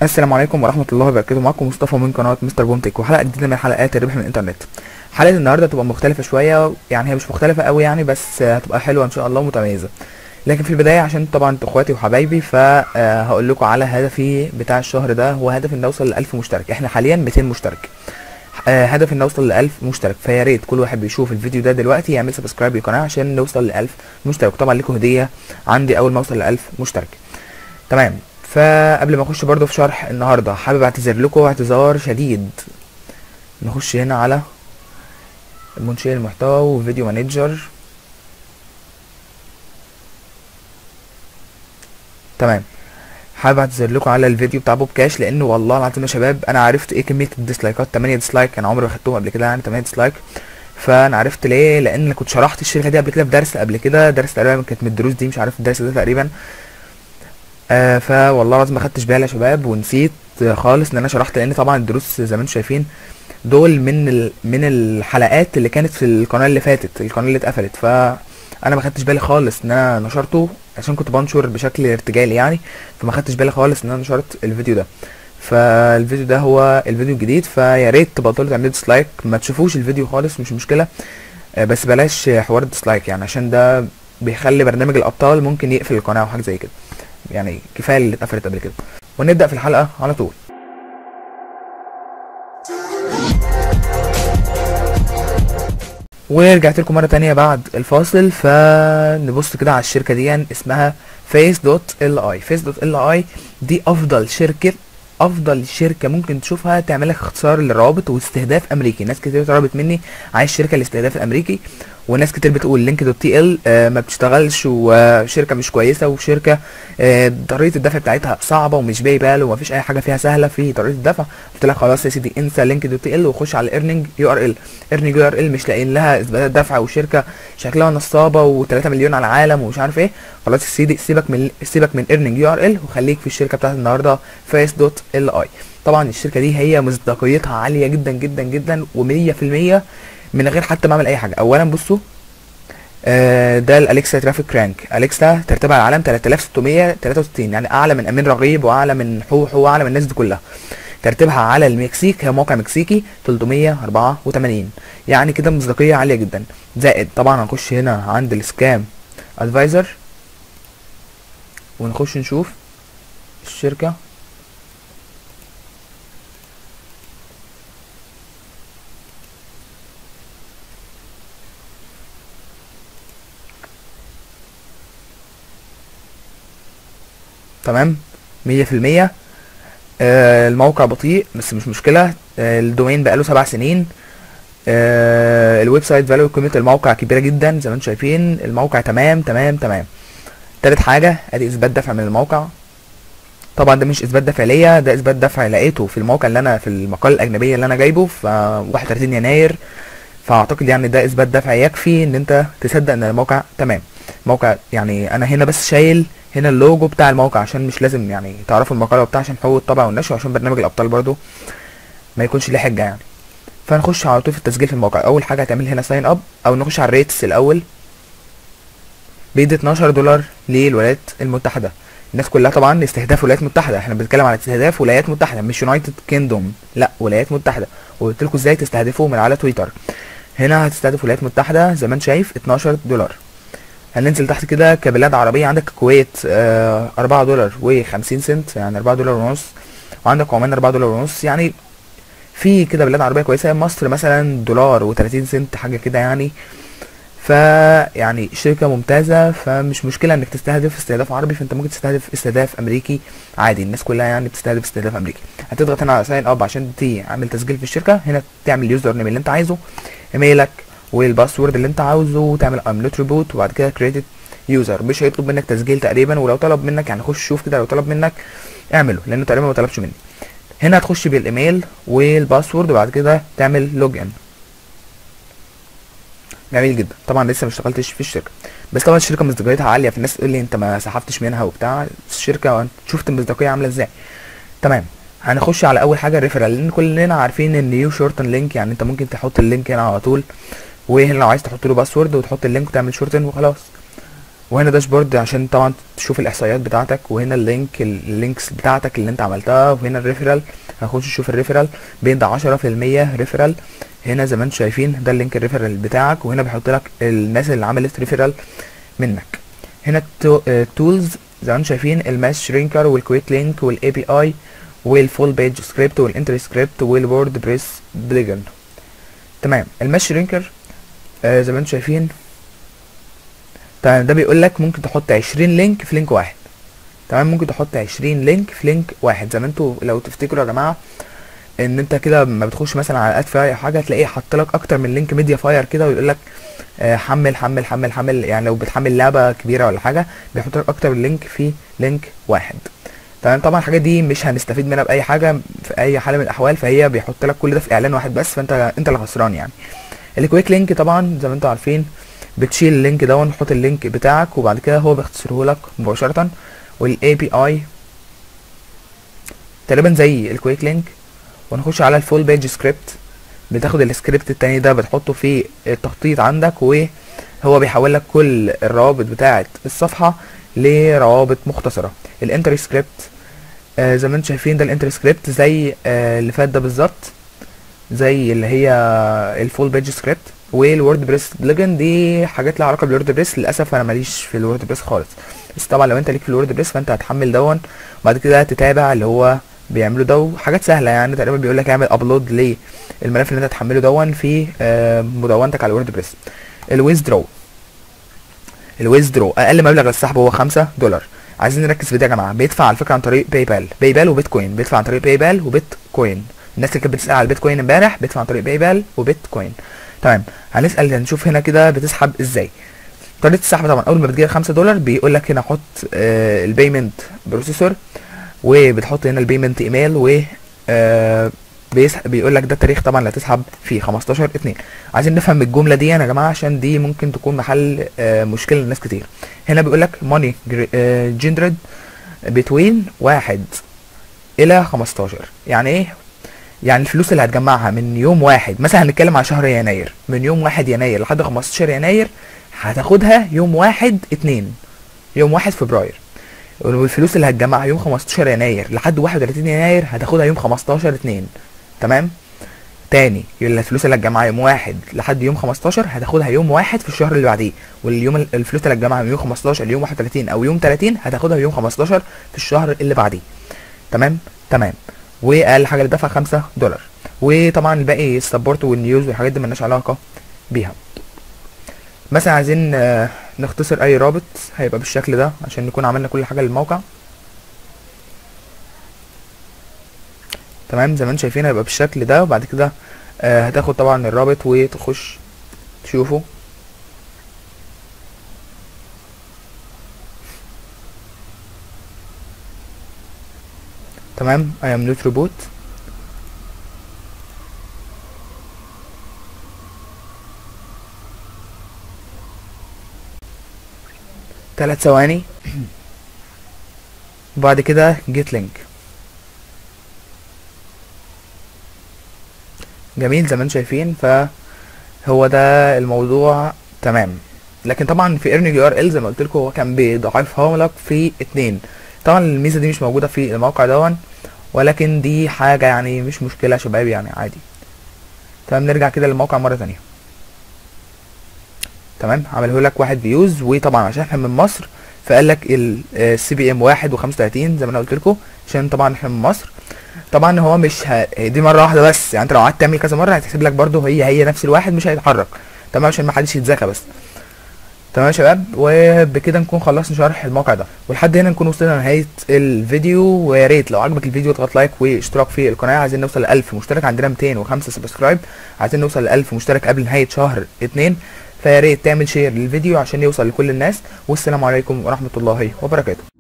السلام عليكم ورحمة الله وبركاته معكم مصطفى من قناة مستر بومتك وحلقة جديدة من حلقات الربح من الإنترنت حلقة النهاردة هتبقى مختلفة شوية يعني هي مش مختلفة قوي يعني بس هتبقى حلوة إن شاء الله ومتميزة لكن في البداية عشان طبعا انتوا اخواتي وحبايبي فهقول لكم على هدفي بتاع الشهر ده هو هدف ان اوصل ل 1000 مشترك احنا حاليا 200 مشترك آه، هدف ان اوصل ل 1000 مشترك فيا ريت كل واحد بيشوف الفيديو ده دلوقتي يعمل سبسكرايب للقناه عشان نوصل ل 1000 مشترك طبعا لكم هديه عندي اول ما اوصل ل 1000 مشترك تمام فقبل ما اخش برضو في شرح النهارده حابب اعتذر لكم اعتذار شديد نخش هنا على منشئ المحتوى وفيديو مانجر تمام حابب اعتذر لكم على الفيديو بتاع بوب كاش لانه والله العظيم يا شباب انا عرفت ايه كميه الديسلايكات 8 ديسلايك انا عمري ما خدتهم قبل كده يعني 8 ديسلايك فانا عرفت ليه لان انا كنت شرحت الشركه دي قبل كده في درس قبل كده درس تقريبا كانت من الدروس دي مش عارف الدرس ده تقريبا آه فوالله العظيم ما خدتش بالي يا شباب ونسيت آه، خالص ان انا شرحت لان طبعا الدروس زي ما انتم شايفين دول من ال... من الحلقات اللي كانت في القناه اللي فاتت القناه اللي اتقفلت فانا ما خدتش بالي خالص ان انا نشرته عشان كنت بنشر بشكل ارتجالي يعني فما خدتش بالي خالص ان انا نشرت الفيديو ده فالفيديو ده هو الفيديو الجديد فيا ريت تبطلوا تعملوا ديسلايك ما تشوفوش الفيديو خالص مش مشكله آه، بس بلاش حوار الديسلايك يعني عشان ده بيخلي برنامج الابطال ممكن يقفل القناه او حاجه زي كده يعني كفايه اللي اتقفلت قبل كده ونبدا في الحلقه على طول ورجعت لكم مره تانية بعد الفاصل فنبص كده على الشركه دي يعني اسمها فيس دوت ال اي فيس دوت ال اي دي افضل شركه افضل شركه ممكن تشوفها تعمل لك اختصار للروابط واستهداف امريكي ناس كتير طلبت مني عايز شركه الاستهداف الامريكي وناس كتير بتقول لينك دوت تي ال ما بتشتغلش وشركه مش كويسه وشركه آه، طريقه الدفع بتاعتها صعبه ومش باي بال ومفيش اي حاجه فيها سهله في طريقه الدفع قلت لها خلاص يا سيدي انسى لينك دوت تي ال وخش على ايرنينج يو ار ال ايرنينج يو ار ال مش لاقيين لها اثباتات دفع وشركه شكلها نصابه و3 مليون على العالم ومش عارف ايه خلاص يا سيدي سيبك من سيبك من ايرنينج يو ار ال وخليك في الشركه بتاعت النهارده فيس دوت ال اي طبعا الشركه دي هي مصداقيتها عاليه جدا جدا جدا و100% من غير حتى ما اعمل اي حاجه اولا بصوا آه، ده الاليكسا ترافيك رانك اليكسا ترتيبها على العالم 3663 يعني اعلى من امين رغيب واعلى من حوحو واعلى من الناس دي كلها ترتيبها على المكسيك هي موقع مكسيكي 384 يعني كده مصداقيه عاليه جدا زائد طبعا هنخش هنا عند السكام ادفايزر ونخش نشوف الشركه تمام مية في المية آه، الموقع بطيء بس مش مشكلة آه، الدومين بقاله سبع سنين آه، الويب سايت فاليو قيمة الموقع كبيرة جدا زي ما انتم شايفين الموقع تمام تمام تمام تالت حاجة ادي اثبات دفع من الموقع طبعا ده مش اثبات دفع ليا ده اثبات دفع لقيته في الموقع اللي انا في المقال الاجنبية اللي انا جايبه في 31 يناير فاعتقد يعني ده اثبات دفع يكفي ان انت تصدق ان الموقع تمام موقع يعني انا هنا بس شايل هنا اللوجو بتاع الموقع عشان مش لازم يعني تعرفوا المقاله وبتاع عشان حقوق الطبع والنشر وعشان برنامج الابطال برضو ما يكونش ليه حجه يعني فنخش على طول في التسجيل في الموقع اول حاجه هتعمل هنا ساين اب او نخش على الريتس الاول بيدي 12 دولار للولايات المتحده الناس كلها طبعا استهداف ولايات متحده احنا بنتكلم على استهداف ولايات متحده مش يونايتد كيندوم لا ولايات متحده وقلت لكم ازاي تستهدفوا من على تويتر هنا هتستهدف ولايات متحده زي ما انت شايف 12 دولار هننزل تحت كده كبلاد عربية عندك الكويت آه، أربعة دولار وخمسين سنت يعني أربعة دولار ونص وعندك عمان أربعة دولار ونص يعني في كده بلاد عربية كويسة مصر مثلا دولار وتلاتين سنت حاجة كده يعني ف يعني شركة ممتازة فمش مشكلة انك تستهدف استهداف عربي فانت ممكن تستهدف استهداف امريكي عادي الناس كلها يعني بتستهدف استهداف امريكي هتضغط هنا على ساين اب عشان تعمل تسجيل في الشركة هنا تعمل اليوزر نيم اللي انت عايزه ايميلك والباسورد اللي انت عاوزه وتعمل املوت ريبوت وبعد كده كريدت يوزر مش هيطلب منك تسجيل تقريبا ولو طلب منك يعني خش شوف كده لو طلب منك اعمله لانه تقريبا ما طلبش مني هنا هتخش بالايميل والباسورد وبعد كده تعمل لوجن جميل جدا طبعا لسه ما اشتغلتش في الشركه بس طبعا الشركه مصداقيتها عاليه في الناس تقول لي انت ما سحبتش منها وبتاع الشركه شفت المصداقيه عامله ازاي تمام هنخش على اول حاجه الريفرال لان كلنا عارفين ان يو شورتن لينك يعني انت ممكن تحط اللينك هنا على طول وهنا لو عايز تحط له باسورد وتحط اللينك وتعمل شورتن وخلاص وهنا داشبورد عشان طبعا تشوف الاحصائيات بتاعتك وهنا اللينك اللينكس بتاعتك اللي انت عملتها وهنا الريفرال هنخش نشوف الريفرال بين ده 10% ريفرال هنا زي ما انتم شايفين ده اللينك الريفرال بتاعك وهنا بيحط لك الناس اللي عملت ريفرال منك هنا التولز زي ما انتم شايفين الماس شرينكر والكويك لينك والاي بي اي والفول بيج سكريبت والانتر سكريبت والوورد بريس بليجن تمام الماس شرينكر آه زي ما انتم شايفين تمام ده بيقول لك ممكن تحط 20 لينك في لينك واحد تمام ممكن تحط 20 لينك في لينك واحد زي ما انتوا لو تفتكروا يا جماعه ان انت كده لما بتخش مثلا على اد فاير او حاجه تلاقيه حاط لك اكتر من لينك ميديا فاير كده ويقول لك آه حمل حمل حمل حمل يعني لو بتحمل لعبه كبيره ولا حاجه بيحط لك اكتر من لينك في لينك واحد تمام طبعا الحاجات دي مش هنستفيد منها باي حاجه في اي حاله من الاحوال فهي بيحط لك كل ده في اعلان واحد بس فانت انت اللي خسران يعني الكويك لينك طبعا زي ما انتوا عارفين بتشيل اللينك ده ونحط اللينك بتاعك وبعد كده هو بيختصره لك مباشره والاي بي اي تقريبا زي الكويك لينك ونخش على الفول بيج سكريبت بتاخد السكريبت التاني ده بتحطه في التخطيط عندك وهو بيحول لك كل الروابط بتاعه الصفحه لروابط مختصره الانتر سكريبت آه زي ما انتم شايفين ده الانتر سكريبت زي آه اللي فات ده بالظبط زي اللي هي الفول بيج سكريبت والورد بريس بلجن دي حاجات لها علاقه بالورد بريس للاسف انا ماليش في الورد بريس خالص بس طبعا لو انت ليك في الورد بريس فانت هتحمل دون وبعد كده تتابع اللي هو بيعملوا ده حاجات سهله يعني تقريبا بيقول لك اعمل ابلود للملف اللي انت هتحمله دون في آه مدونتك على الورد بريس الويزدرو الويزدرو اقل مبلغ للسحب هو 5 دولار عايزين نركز في ده يا جماعه بيدفع على فكره عن طريق باي بال باي بال وبيتكوين بيدفع عن طريق باي بال وبيتكوين الناس اللي كانت بتسال على البيتكوين امبارح بيدفع عن طريق باي بال وبيتكوين تمام هنسال هنشوف هنا كده بتسحب ازاي طريقه السحب طبعا اول ما بتجيلك 5 دولار بيقول لك هنا حط آه البيمنت بروسيسور وبتحط هنا البيمنت ايميل و آه بيقول لك ده التاريخ طبعا اللي هتسحب فيه 15 2 عايزين نفهم الجمله دي يا جماعه عشان دي ممكن تكون محل آه مشكله لناس كتير هنا بيقول لك ماني جندرد بتوين واحد الى 15 يعني ايه يعني الفلوس اللي هتجمعها من يوم واحد مثلا هنتكلم على شهر يناير من يوم واحد يناير لحد 15 يناير هتاخدها يوم واحد اتنين يوم واحد فبراير والفلوس اللي هتجمعها يوم 15 يناير لحد 31 يناير هتاخدها يوم 15 2 تمام تاني الفلوس اللي هتجمعها يوم واحد لحد يوم 15 هتاخدها يوم واحد في الشهر اللي بعديه واليوم الفلوس اللي هتجمعها من يوم 15 ليوم 31 او يوم 30 هتاخدها يوم 15 في الشهر اللي بعديه تمام تمام واقل حاجه اللي دفع 5 دولار وطبعا الباقي السبورت والنيوز والحاجات دي ملناش علاقه بيها مثلا عايزين نختصر اي رابط هيبقى بالشكل ده عشان نكون عملنا كل حاجه للموقع تمام زي ما انتم شايفين هيبقى بالشكل ده وبعد كده آه هتاخد طبعا الرابط وتخش تشوفه تمام I am not robot تلات ثواني وبعد كده جيت لينك جميل زي ما انتم شايفين فهو ده الموضوع تمام لكن طبعا في ايرن يو ار ال زي ما قلت لكم هو كان بيضاعفها لك في اتنين طبعا الميزه دي مش موجوده في الموقع دون ولكن دي حاجه يعني مش مشكله يا شباب يعني عادي تمام نرجع كده للموقع مره تانية تمام عمله لك واحد فيوز وطبعا عشان احنا من مصر فقال لك السي بي ام واحد وخمسة زي ما انا قلت لكم عشان طبعا احنا من مصر طبعا هو مش ه... دي مره واحده بس يعني انت لو قعدت تعمل كذا مره هتحسب لك برده هي هي نفس الواحد مش هيتحرك تمام عشان ما حدش يتذكى بس تمام يا شباب وبكده نكون خلصنا شرح الموقع ده ولحد هنا نكون وصلنا لنهايه الفيديو ويا ريت لو عجبك الفيديو تضغط لايك واشتراك في القناه عايزين نوصل ل 1000 مشترك عندنا 205 سبسكرايب عايزين نوصل ل 1000 مشترك قبل نهايه شهر 2 فيا ريت تعمل شير للفيديو عشان يوصل لكل الناس والسلام عليكم ورحمه الله وبركاته